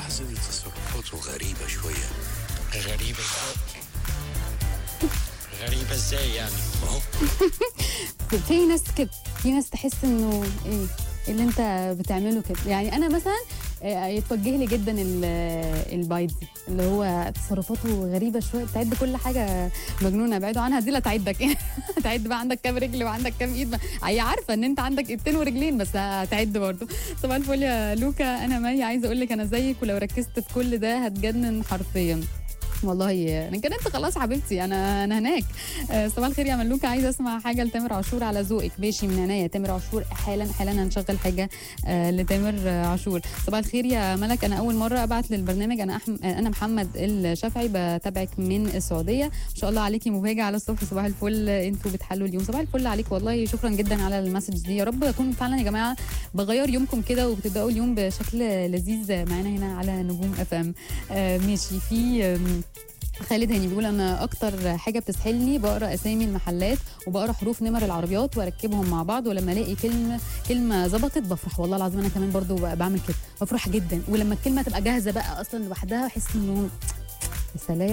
حسيت تصرفاته غريبة شوية غريبة ازاي غريبة ازاي يعني ما هو في ناس كده في ناس تحس انه ايه اللي انت بتعمله كده يعني انا مثلا آه، يتوجه لي جدا ال- البايت دي اللي هو تصرفاته غريبه شويه بتعد كل حاجه مجنونه ابعدوا عنها دي لا تعدك تعد بقى عندك كام رجل وعندك كام ايد هي عارفه ان انت عندك ايدين ورجلين بس هتعد برضه طبعا الفل يا لوكا انا مي عايزه اقول لك انا زيك ولو ركزت في كل ده هتجنن حرفيا والله انا كده انت خلاص حبيبتي انا انا هناك آه، صباح الخير يا ملوكه عايزه اسمع حاجه لتامر عاشور على ذوقك ماشي من عينيا تامر عاشور حالا حالا هنشغل حاجه آه، لتامر آه، عاشور صباح الخير يا ملك انا اول مره ابعت للبرنامج انا أحم... آه، انا محمد الشافعي بتابعك من السعوديه ما شاء الله عليكي مبهجه على الصبح صباح الفل انتوا بتحلوا اليوم صباح الفل عليك والله شكرا جدا على المسج دي يا رب اكون فعلا يا جماعه بغير يومكم كده وبتبداوا اليوم بشكل لذيذ معانا هنا على نجوم اف ام آه ماشي في آم، خالد هاني بيقول انا اكتر حاجه بتسحلني بقرا اسامي المحلات وبقرا حروف نمر العربيات واركبهم مع بعض ولما الاقي كلمه كلمه ظبطت بفرح والله العظيم انا كمان برضو ب- بعمل كده بفرح جدا ولما الكلمه تبقى جاهزه بقى اصلا لوحدها احس انه يا سلام